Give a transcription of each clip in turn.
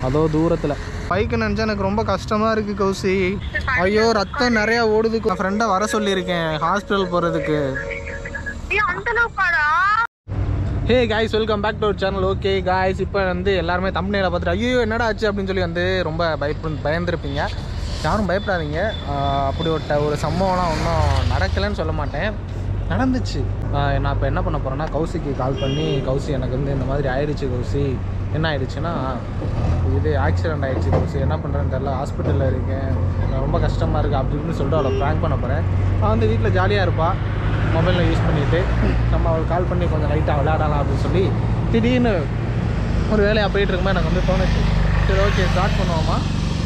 அதோ தூரத்தில் பைக்கு நினச்சா எனக்கு ரொம்ப கஷ்டமாக இருக்குது கௌசி ஐயோ ரத்தம் நிறையா ஓடுது என் ஃப்ரெண்டை வர சொல்லியிருக்கேன் ஹாஸ்பிட்டல் போகிறதுக்கு ஏய் அந்த அளவுக்காடா hey guys welcome back to our channel okay guys இப்போ வந்து எல்லாருமே தம்பனையில் பார்த்துட்டு ஐயோ என்னடா ஆச்சு அப்படின்னு சொல்லி வந்து ரொம்ப பயப்படு பயந்துருப்பீங்க யாரும் பயப்படாதீங்க ஆஹ் அப்படி ஒரு ட- ஒரு சம்பவம்லாம் ஒன்றும் நடக்கலைன்னு சொல்ல மாட்டேன் நடந்துச்சு ஆஹ் நான் இப்போ என்ன பண்ண போகிறேன்னா கௌசிக்கு கால் பண்ணி கௌசி எனக்கு வந்து இந்த மாதிரி ஆயிடுச்சு கௌசி என்ன ஆயிடுச்சுன்னா இது ஆக்சிடென்ட் ஆயிடுச்சு கௌசி என்ன பண்ணுறேன்னு தெரில ஹாஸ்பிட்டலில் இருக்கேன் நான் ரொம்ப கஷ்டமாக இருக்குது அப்படி இப்படின்னு சொல்லிட்டு அவளை ப்ராங்க் பண்ண போகிறேன் அவள் வந்து வீட்டில் ஜாலியாக இருப்பாள் மொபைலில் யூஸ் பண்ணிவிட்டு நம்ம அவளுக்கு கால் பண்ணி கொஞ்சம் லைட்டாக விளையாடலாம் அப்படின்னு சொல்லி திடீர்னு ஒரு வேலையாக போயிட்டு இருக்கும்போது எனக்கு வந்து தோணுச்சு சரி ஓகே ஸ்டார்ட் பண்ணுவோமா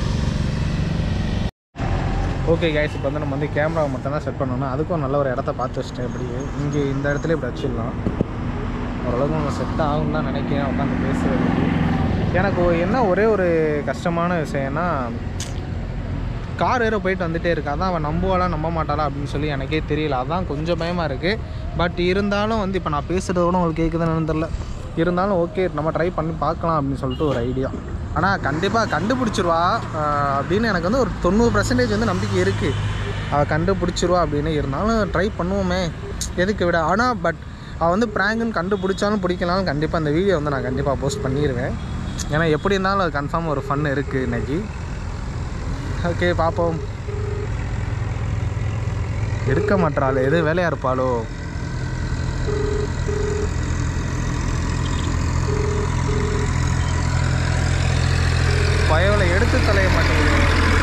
ஓகே கைஸ் இப்போ வந்து நம்ம வந்து கேமராவை மட்டும் தான் செட் பண்ணணும் அதுக்கும் நல்ல ஒரு இடத்த பார்த்து வச்சிட்டேன் இப்படி இங்கே இந்த இடத்துல இப்படி வச்சிடலாம் ஓரளவுக்கு நம்ம செட் ஆகும் தான் நினைக்கிறேன் உட்காந்து பேசுறதுக்கு எனக்கு ஒ- என்ன ஒரே ஒரு கஷ்டமான விஷயம்னா கார் ஏற போயிட்டு வந்துட்டே இருக்கு அதான் அவன் நம்புவாளா நம்ப மாட்டாளா அப்படின்னு சொல்லி எனக்கே தெரியல அதான் கொஞ்சம் பயமாக இருக்குது பட் இருந்தாலும் வந்து இப்போ நான் பேசுகிறது கூட உங்களுக்கு கேட்குதுன்னு தெரில இருந்தாலும் ஓகே நம்ம ட்ரை பண்ணி பார்க்கலாம் அப்படின்னு சொல்லிட்டு ஒரு ஐடியா ஆனால் கண்டிப்பாக கண்டுபிடிச்சிருவா ஆஹ் அப்படின்னு எனக்கு வந்து ஒரு தொண்ணூறு பர்சன்டேஜ் வந்து நம்பிக்கை இருக்குது அவள் கண்டுபிடிச்சிருவா அப்படின்னு இருந்தாலும் ட்ரை பண்ணுவோமே எதுக்கு விட ஆனால் பட் அவள் வந்து ப்ராங்குன்னு கண்டுபிடிச்சாலும் பிடிக்கலாலும் கண்டிப்பாக அந்த வீடியோ வந்து நான் கண்டிப்பாக போஸ்ட் பண்ணிடுவேன் ஏன்னா எப்படி இருந்தாலும் அது கன்ஃபார்ம் ஒரு ஃபன் இருக்குது இன்னைக்கு ஓகே பார்ப்போம் எடுக்க மாட்டாளே எது வேலையா இருப்பாளோ பயவலை எடுத்து தலைய மாட்டேங்குது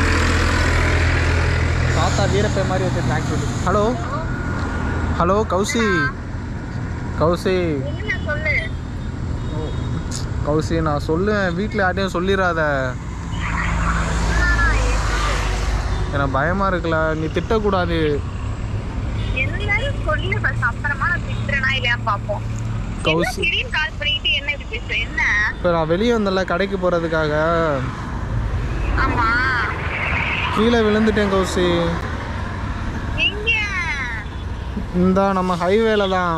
தாத்தா வீரப்பை மாதிரி வச்சு tractor hello hello Kousi Kousi என்ன சொல்லு கௌசி நான் சொல்லுவேன் வீட்டில் யார்ட்டையும் சொல்லிடாத எனக்கு பயமாக இருக்குல்ல நீ திட்டக்கூடாது எல்லாரும் சொல்லு ஃபர்ஸ்ட் அப்புறமா நான் திட்டுறேனா இல்லையா பாப்போம் என்ன கௌசி திடீர்னு கால் பண்ணிட்டு என்ன இப்படி பேசுற என்ன இப்போ நான் வெளியே வந்தேன்ல கடைக்கு போகிறதுக்காக ஆமா கீழே விழுந்துட்டேன் கௌசி எங்க இந்த நம்ம ஹைவேல தான்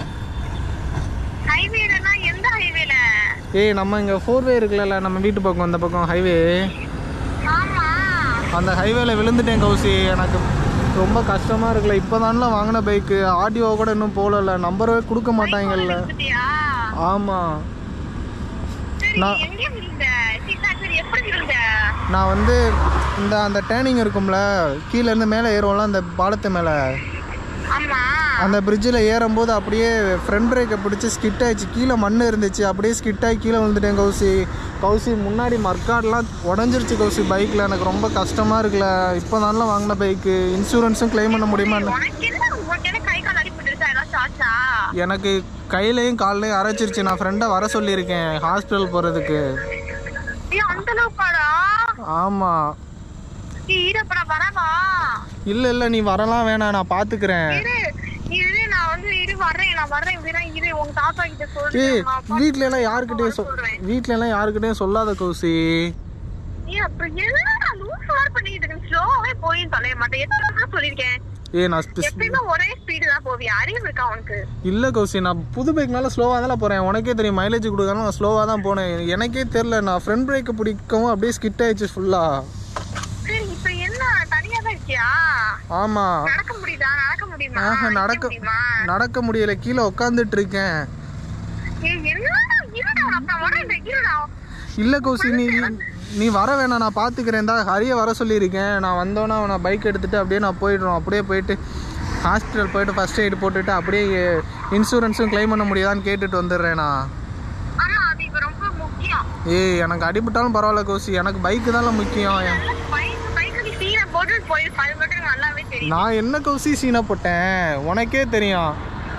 ஹைவேலனா எந்த ஹைவேல ஏய் நம்ம இங்கே ஃபோர்வே இருக்குல்ல நம்ம வீட்டு பக்கம் அந்த பக்கம் ஹைவே ஆமா அந்த ஹைவேல விழுந்துட்டேன் கௌசி எனக்கு ரொம்ப கஷ்டமாக இருக்குல்ல இப்போ வாங்கின பைக்கு ஆடியோ கூட இன்னும் போகல நம்பரே கொடுக்க மாட்டாங்கல்ல விழுந்துட்டியா ஆமாம் சரி நான்- எங்க விழுந்த சீதா சரி எப்படி விழுந்த நான் வந்து இந்த அந்த டேர்னிங் இருக்கும்ல கீழே இருந்து மேலே ஏறுவோம்ல அந்த பாலத்து மேலே ஆமா அந்த பிரிட்ஜில் ஏறும்போது அப்படியே ஃப்ரண்ட் பிரேக்கை பிடிச்சி ஸ்கிட் ஆயிடுச்சு கீழே மண் இருந்துச்சு அப்படியே ஸ்கிட் ஆகி கீழே விழுந்துட்டேன் கௌசி கௌசி முன்னாடி மர்க்காட்லாம் உடஞ்சிருச்சு கௌசி பைக்கில் எனக்கு ரொம்ப கஷ்டமாக இருக்குல்ல இப்போ தானே வாங்கின பைக்கு இன்சூரன்ஸும் க்ளைம் பண்ண முடியுமா என்ன? உனக்கு என்ன உனக்கு என்ன கை கால் அடிபட்டுருச்சா ஏதாச்சும் ஆச்சா எனக்கு கையிலையும் கால்லையும் அரைச்சிருச்சு நான் ஃப்ரெண்டை வர சொல்லியிருக்கேன் ஹாஸ்பிட்டல் போகிறதுக்கு ஏய் அந்த அளவுக்காடா ஆமாம் ஏய் இருப்பா நான் வரவா இல்லை இல்லை நீ வரலாம் வேணாம் நான் பார்த்துக்கிறேன் இரு இரு நான் வந்து இரு வர்றேன் நான் வர்றேன் இரு இரு உங்க தாத்தா கிட்ட சொல்லு ஏய் உங்க அப்பா வீட்ல எல்லாம் யாருக்கிட்டையும் சொல் சொல்றேன். வீட்ல எல்லாம் யாருக்கிட்டையும் சொல்லாத கௌசி ஏய் அப்புறம் என்னடா லூஸ் மாதிரி பண்ணிட்டு இருக்க ஸ்லோவாவே போய் தொலைய மாட்டேன் எத்தனை தடவை சொல்லியிருக்கேன் ஏ நான் ஸ்பி- எப்பயுமே ஒரே ஸ்பீடு தான் போவியா அறிவு இருக்கா உனக்கு இல்ல கௌசி நான் புது பைக்னால ஸ்லோவாக தானே போறேன் உனக்கே தெரியும் மைலேஜ் கொடுக்கறனால நான் ஸ்லோவாக தான் போனேன் எனக்கே தெரியல நான் ஃப்ரண்ட் பிரேக்கை பிடிக்கவும் அப்படியே ஸ்கிட் ஆயிடுச்சு ஃபுல்லா சரி இப்ப என்ன தனியா தான் இருக்கியா ஆமா நடக்க முடியுதா நடக்க முடியுமா ஆஹா நிக்க நடக்க முடியுமா நடக்க முடியல கீழே உட்காந்துட்டு இருக்கேன் ஏய் என்னடா இருடா அப்புறம் வரேன் இந்த இருடா இல்ல கௌசி நீ நீ வர வேணாம் நான் பார்த்துக்கிறேன் தான் ஹரிய வர சொல்லியிருக்கேன் நான் வந்தோன்னே நான் பைக் எடுத்துட்டு அப்படியே நான் போயிடுறோம் அப்படியே போயிட்டு ஹாஸ்பிட்டல் போயிட்டு ஃபர்ஸ்ட் எய்டு போட்டுட்டு அப்படியே இன்சூரன்ஸும் க்ளைம் பண்ண முடியாதான்னு கேட்டுட்டு வந்துடுறேன் நான் ஆமா அது இப்ப ரொம்ப முக்கியம் ஏய் எனக்கு அடிபட்டாலும் பரவாயில்ல கௌசி எனக்கு பைக்கு தானே முக்கியம் பைக் பைக்கு சீனை போட்டு போய் அது மட்டும் எனக்கு நல்லாவே தெரியும் நான் என்ன கௌசி சீனை போட்டேன் உனக்கே தெரியும்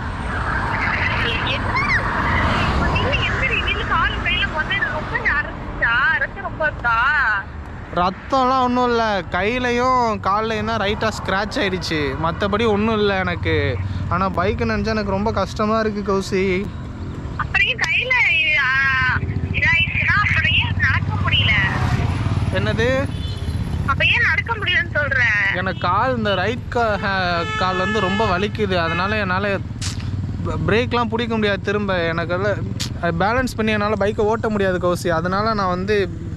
என்ன எப்படி வீட்டுல கால் கையில முதல்ல ரொம்ப அரைச்சிச்சா ரத்தம் ரொம்ப இருக்கா ரத்தம்லாம் ஒன்றும் இல்லை கையிலையும் கால்லையும் தான் ரைட்டாக ஸ்க்ராட்ச் ஆயிடுச்சு மற்றபடி ஒன்றும் இல்லை எனக்கு ஆனால் பைக்கு நினச்சா எனக்கு ரொம்ப கஷ்டமாக இருக்குது கௌசி அப்புறம் ஏன் கையில ஆ, இதாயிடுச்சுன்னா அப்புறம் ஏன் நடக்க முடியல என்னது அப்ப ஏன் நடக்க முடியலன்னு சொல்ற எனக்கு கால் இந்த ரைட் கா கால் வந்து ரொம்ப வலிக்குது அதனால என்னால் பிரேக்லாம் பிடிக்க முடியாது திரும்ப எனக்கு பேலன்ஸ் பண்ணி என்னால் பைக்கை ஓட்ட முடியாது கௌசி அதனால நான் வந்து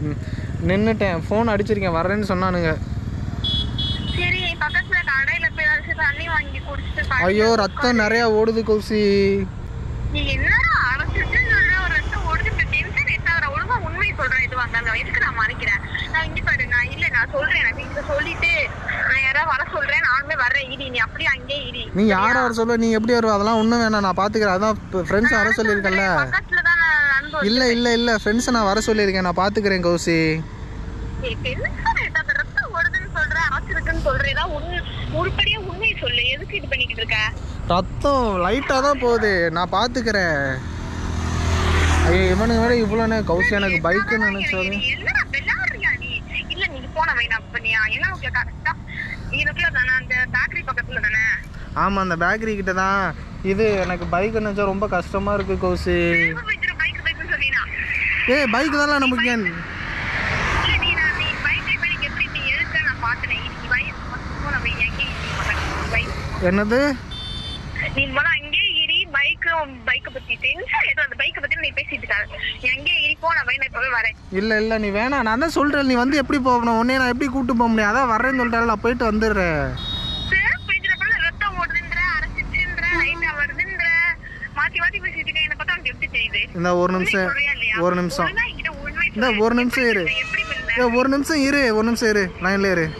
நின்றுட்டேன் ஃபோன் அடிச்சிருக்கேன் வரேன்னு சொன்னானுங்க சரி பக்கத்துல கடையில போய் ஏதாச்சும் தண்ணி வாங்கி குடிச்சிட்டு படுத்து ஐயோ ரத்தம் நிறையா ஓடுது கௌசி நீ என்னடா அரைச்சிட்டுன்னு சொல்ற ஒரு ரத்தம் ஓடுது இப்ப டென்ஷன் எட்டாகிற ஒழுங்கா உண்மை சொல்றேன் இது வாங்க எதுக்கு நான் மறைக்கிறேன் நான் இங்க பாரு நான் இல்ல நான் சொல்றேன் நான் வீட்டுல சொல்லிட்டு நான் யாராவது வர சொல்றேன் நானுமே வர்றேன் இடி நீ அப்படியே அங்கேயே இடி நீ யாரை வர சொல்ல நீ எப்படி வருவ அதெல்லாம் ஒன்றும் வேணாம் நான் பார்த்துக்கிறேன் அதான் ஃப்ரெண்ட்ஸ் வர சொல்லியிருக்கேன்ல பக்கத்துல தான் நான் நண்பர் இல்லை இல்லை இல்லை ஃப்ரெண்ட்ஸை நான் வர சொல்லியிருக்கேன் நான் பார்த்துக்கிறேன் கௌசி ஏய், டென்ஷன் எட்டாத ரத்தம் ஓடுதுன்னு சொல்ற அரைச்சிருக்குன்னு சொல்ற ஏதாவது உண்மை உருப்படியா உண்மையை சொல்லு எதுக்கு இது பண்ணிக்கிட்டு இருக்க ரத்தம் லைட்டாக தான் போகுது நான் பார்த்துக்கிறேன் ஐயோ இவனுங்க வேற இவ்வளோ நேரம் கௌசி எனக்கு பைக்குன்னு நினச்சாலும் நீ என்னடா விளையாடுறியா நீ இல்ல நீ போன வை நான் பண்ணியா என்ன ஓகே கரெக்டா இதுக்குள்ள தானே அந்த பேக்கரி பக்கத்துல தானே ஆமாம் அந்த பேக்கரி கிட்ட தான் இது எனக்கு பைக் நினச்சா ரொம்ப கஷ்டமாக இருக்குது கௌசி வச்சிரு பைக் பைக்னு சொல்லினா ஏய் பைக் தான் நமக்கு ஏன் இல்ல நீ நான் நீ பைக் பைக் எப்படி நீ எடுக்க நான் பார்த்தேன் நீ வை போன வை எங்கே வை என்னது நீ முதல்ல அங்கே ஏறி பைக் பைக்கை பத்தி டென்ஷன் ஏதோ அந்த பைக்கை பத்தி நீ பேசிட்டு இருக்காரு நீ அங்கே ஏறி போன வை நான் இப்பவே வரேன் இல்லை இல்லை நீ வேணாம் நான் தான் சொல்கிறேன் நீ வந்து எப்படி போகணும் உடனே நான் எப்படி கூப்பிட்டு போக முடியும் அதான் வரேன்னு சொல்லிட்டாரு நான் போயிட்டு வந்துடுறேன் சார் பேஜ்ல கூட ரத்தம் ஓடுதுன்ற அரைச்சிச்சுன்ற லைட்டா வருதுன்ற மாத்தி மாத்தி பேசிட்டு இருக்கேன் என்ன பார்த்தா உனக்கு எப்படி தெரியுது இந்த ஒரு உண்மை நிமிஷம் சொல்றியா இல்லையா? ஒரு நிமிஷம் ஒழுங்கா என்கிட்ட உண்மை இந்த சொல்லு. ஒரு நிமிஷம் இரு எப்படி பண்ண ஏய், ஒரு நிமிஷம் இரு ஒரு நிமிஷம் இரு லைன்ல இரு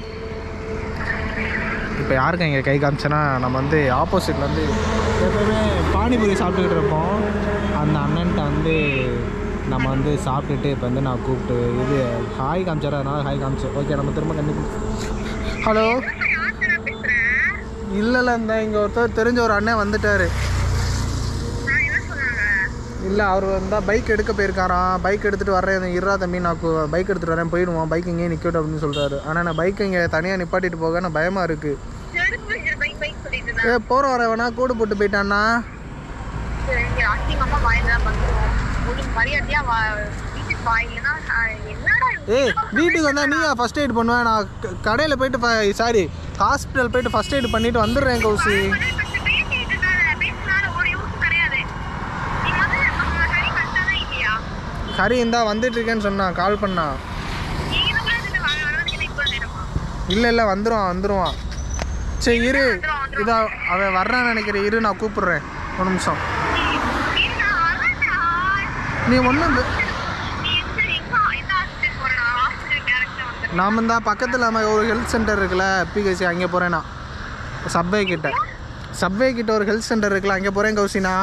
இப்போ யாருக்கு இங்கே கை காமிச்சேன்னா நம்ம வந்து ஆப்போசிட்டில் வந்து எப்பவுமே பானிபூரி சாப்பிட்டுக்கிட்டு இருப்போம் அந்த அண்ணன்ட்ட வந்து நம்ம வந்து சாப்பிட்டுட்டு இப்போ வந்து நான் கூப்பிட்டு இது ஹாய் காமிச்சாரு அதனால ஹாய் காமிச்சேன் ஓகே நம்ம திரும்ப கண்டிப்பாக ஹலோ யார்கிட்ட நான் பேசுறேன் இல்லை இல்லை இந்த இங்கே ஒருத்தர் தெரிஞ்ச ஒரு அண்ணன் வந்துட்டாரு நான் என்ன சொன்னாங்க இல்லை அவர் வந்தால் பைக் எடுக்க போயிருக்காராம் பைக் எடுத்துகிட்டு வரேன் இருறா தம்பி நான் பைக் எடுத்துகிட்டு வரேன் போயிடுவோம் பைக் இங்கேயே நிற்கட்டும் அப்படின்னு சொல்கிறாரு ஆனால் நான் பைக் இங்கே தனியாக நிப்பாட்டிட்டு போக நான் பயமாக இருக்குது எதுக்கு பேசுற பைக் பைக் சொல்லிட்டு இருந்தா ஏ போகிற வர வேணா கூடு போட்டு போயிட்டான்னா சரி, இங்க அசிங்கமா வாயில தான் வந்துருவோம் ஒரு மரியாதையா வா வீட்டுக்கு வா இல்லைன்னா நான் என்னடா இது? ஏய் வீட்டுக்கு வந்தால் நீயா ஃபஸ்ட் எய்ட் பண்ணுவேன் நான் கடையில் போயிட்டு சாரி ஹாஸ்பிட்டல் போயிட்டு ஃபஸ்ட் எய்ட் பண்ணிட்டு வந்துடுறேன் கௌசி முதல்ல first பேசிட்டு இருக்காத. பேசினால ஒரு use கிடையாது. நீ முதல்ல அவங்க சரி கரெக்டாதான் இல்லையா? ஹரி இந்தா வந்துட்டு இருக்கேன்னு சொன்னான் கால் பண்ணான் நீ இதுக்குள்ள இதுல வர- வர்றதுக்கு என்ன இவ்வளவு நேரமா? இல்லை இல்லை வந்துடுவான் வந்துடுவான் சரி இரு இதா அவன் வர்றான்னு நினைக்கிறேன் இரு நான் கூப்பிடுறேன் ஒரு நிமிஷம் நீ என்ன அழகா? நீ ஒன்றும் நீ எந்த- எங்க எந்த hospital போற? நான் hospital direct ஆ வந்துடுறேன். நாம தான் பக்கத்தில் நம்ம ஒரு ஹெல்த் சென்டர் இருக்குல்ல பிஹெச்சி அங்கே போகிறேன் நான் சப்வே கிட்ட சப்வே கிட்ட ஒரு ஹெல்த் சென்டர் இருக்குல்ல அங்கே போகிறேன் கௌசினா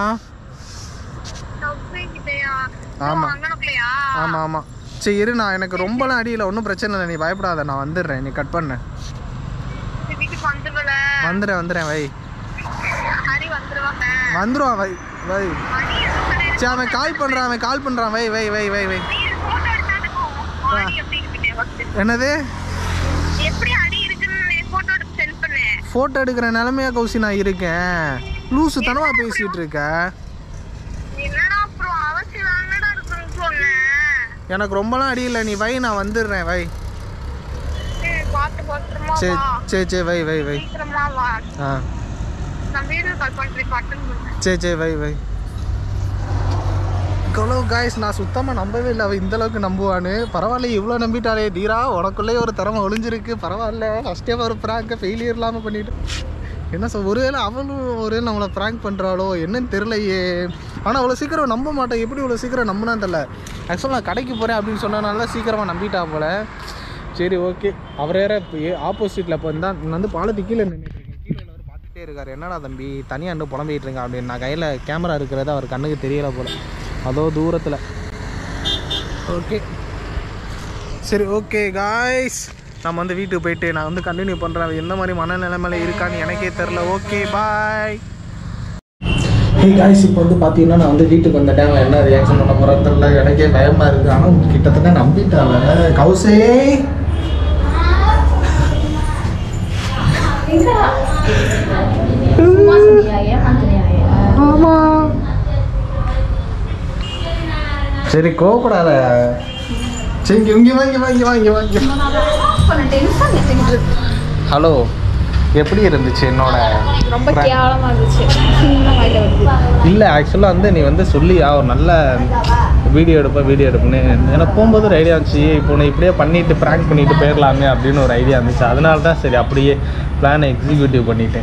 Subway கிட்டயா? ஆமா. ஓ, அங்கனக்குள்ளயா? ஆமாம் ஆமாம் சரி இரு நான் எனக்கு ரொம்பலாம் அடியில் ஒன்றும் பிரச்சனை இல்லை நீ பயப்படாத நான் வந்துடுறேன் நீ கட் பண்ண சரி, வீட்டுக்கு வந்துருவல. வந்துடுறேன் வந்துடுறேன் வை ஹரி வந்துருவாங்க. வந்துடுவான் வை வை ஹரி எதுவும் கிடையாது. சரி அவன் கால் பண்ணுறான் அவன் கால் பண்ணுறான் வை வை வை வை வை நீ photo எடுத்தாலும் போகும். ஹரி எப்படி இருக்குன்னு first. என்னது எப்படி அடி இருக்குன்னு நீ photo எடுத்து send பண்ணு. ஃபோட்டோ எடுக்கிற நிலமையா கௌசி நான் இருக்கேன் லூசு தனமாக பேசிகிட்டு இருக்க என்னடா அப்புறம் அவசியம் என்னடா இருக்குன்னு சொன்னேன் எனக்கு ரொம்பலாம் அடி இல்லை நீ வை நான் வந்துடுறேன் வை சரி, பார்த்து பத்திரமா சரி வா சரி சரி வை வை வை சீக்கிரமா வா ஆ நான் வீடியோ கால் பண்றேன் அட்டன் பண்ணேன் சரி சரி வை வை இவ்வளோ காய்ஸ் நான் சுத்தமாக நம்பவே இல்லை அவள் இந்த அளவுக்கு நம்புவான்னு பரவாயில்ல இவ்வளோ நம்பிட்டாளே தீரா உனக்குள்ளேயே ஒரு திறமை ஒளிஞ்சிருக்கு பரவாயில்ல ஃபஸ்ட்டே ஒரு ப்ராங்க் ஃபெயிலியர் இல்லாமல் பண்ணிட்டு என்ன சொல் ஒருவேளை அவளும் ஒருவேளை நம்மளை ப்ராங்க் பண்ணுறாளோ என்னன்னு தெரிலையே ஆனால் அவ்வளோ சீக்கிரம் நம்ப மாட்டேன் எப்படி இவ்வளோ சீக்கிரம் நம்பினா தெரில ஆக்சுவலாக நான் கடைக்கு போகிறேன் அப்படின்னு சொன்னனால தான் சீக்கிரமாக நம்பிட்டா போல சரி ஓகே அவர் வேற ஆப்போசிட்டில் இப்போ தான் நான் வந்து பாலத்துக்கு கீழே நின்றுட்டுருக்கேன் கீழே அவர் பார்த்துட்டே இருக்காரு என்னடா தம்பி தனியாக இன்னும் புலம்பிட்டு இருங்க அப்படின்னு நான் கையில் கேமரா இருக்கிறது அவர் கண்ணுக்கு தெரியல போல அதோ தூரத்தில் ஓகே சரி ஓகே காய்ஸ் நம்ம வந்து வீட்டுக்கு போயிட்டு நான் வந்து கண்டினியூ பண்ணுறேன் எந்த மாதிரி மனநிலைமையில இருக்கான்னு எனக்கே தெரில ஓகே பாய் ஹே காய்ஸ் இப்போ வந்து பார்த்தீங்கன்னா நான் வந்து வீட்டுக்கு வந்துட்டேன் அவன் என்ன ரியாக்ஷன் பண்ண போகிறான்னு தெரில எனக்கே பயமாக இருக்குது ஆனால் கிட்டத்தட்ட நம்பிட்டாங்க கௌசே சும்மா சொன்னியா ஏமாத்துனியா ஆமாம் சரி கோவப்படாத சரி இங்கே இங்கே வாங்கி வாங்கி வாங்கி வாங்கி பண்ண டென்ஷன் எடுத்துக்கிட்டு இருக்கு ஹலோ எப்படி இருந்துச்சு என்னோட ரொம்ப prank? கேவலமா இருந்துச்சு சின்ன வாயில வருது இல்லை ஆக்சுவலாக வந்து நீ வந்து சொல்லியா ஒரு நல்ல வீடியோ எடுப்பேன் வீடியோ எடுப்புன்னு எனக்கு போகும்போது ஒரு ஐடியா இருந்துச்சு இப்போ நீ இப்படியே பண்ணிட்டு ப்ராங்க் பண்ணிட்டு போயிடலாமே அப்படின்னு ஒரு ஐடியா இருந்துச்சு அதனால தான் சரி அப்படியே பிளானை எக்ஸிக்யூட்டிவ் பண்ணிட்டேன்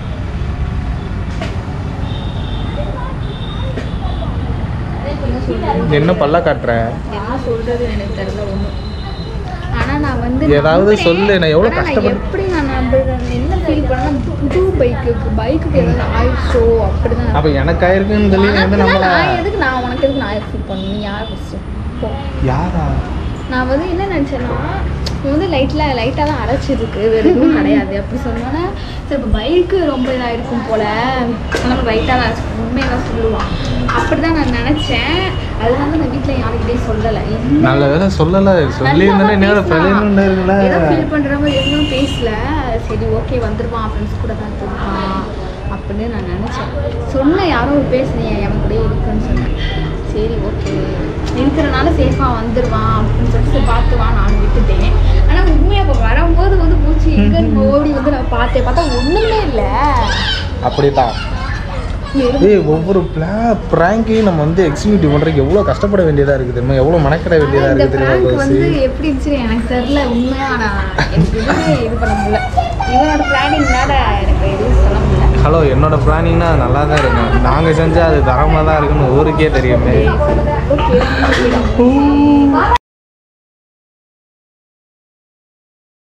என்ன சொல்றது என்ன பல்ல காட்டுற என்ன சொல்றது எனக்கு தெரியல ஒண்ணும் ஆனா நான் வந்து ஏதாவது நம்புறேன். சொல்லு, நான் எவ்வளவு ஆனா கஷ்டப்பட்டு- எப்படி நான் நம்புறேன் என்ன ஃபீல் பண்ணா புது பைக்குக்கு பைக்குக்கு ஏதாவது ஆயிடுச்சோ அப்படிதான் அப்போ எனக்கு ஆயிருக்குன்னு சொல்லி நீ வந்து உனக்குன்னா நம்மள நான் எதுக்கு நான் உனக்கு எதுக்கு நான் ஃபீல் பண்ணணும் நீ யார் ஃபஸ்ட்டு போ யாரா நான் வந்து என்ன நினச்சேன்னா இது வந்து லைட்டில் லைட்டாக தான் அரைச்சிருக்கு வேறு எதுவும் கிடையாது அப்படி சொன்னோன்னே சரி இப்போ பைக்கு ரொம்ப இதாக இருக்கும் போல் நம்ம லைட்டாக தான் அரைச்சிருக்கோம் உண்மையாக தான் சொல்லுவான் அப்படி தான் நான் நினச்சேன் அதனால நான் வீட்டில் யாருக்கிட்டையும் சொல்லலை நல்ல வேலை சொல்லலை சொல்லியிருந்தேனே நேரம் பிரச்சனை இருக்குல்ல ஏதோ ஃபீல் பண்ணுற மாதிரி எதுவும் பேசல சரி ஓகே வந்துருவான் ஃப்ரெண்ட்ஸ் கூட தான் இருப்பான் அப்படின்னு நான் நினச்சேன் சொன்னேன் யாரோ ஒரு பேசுனீங்க என் கூட இருக்குன்னு சொன்னேன் சரி ஓகே இருக்கிறனால சேஃபாக வந்துடுவான் அப்படின்னு சொல்லிட்டு சரி பார்த்து வா நானும் விட்டுட்டேன் ஆனால் உண்மையாக இப்போ வரும்போது வந்து பூச்சி எங்கன்னு ஓடி வந்து நான் பார்த்தேன் பார்த்தா ஒன்றுமே இல்லை அப்படிதான் ஏய் ஒவ்வொரு பிளா ப்ராங்கையும் நம்ம வந்து எக்ஸிக்யூட்டிவ் பண்ணுறதுக்கு எவ்வளோ கஷ்டப்பட வேண்டியதாக இருக்குது தெரியுமா எவ்வளோ மெனக்கிட வேண்டியதாக இந்த இருக்குது தெரியுமா prank வந்து கௌசி? எப்படி இருந்துச்சு எனக்கு தெரியல உண்மையா நான் எனக்கு எதுவுமே இது பண்ண முடியல இவனோட பிளானிங்னால எனக்கு எதுவும் சொல்ல முடியல ஹலோ என்னோட பிளானிங்னா நல்லா தான் இருக்கும் நாங்கள் செஞ்சால் அது தரமாக தான் இருக்குன்னு ஊருக்கே தெரியுமே ஓகே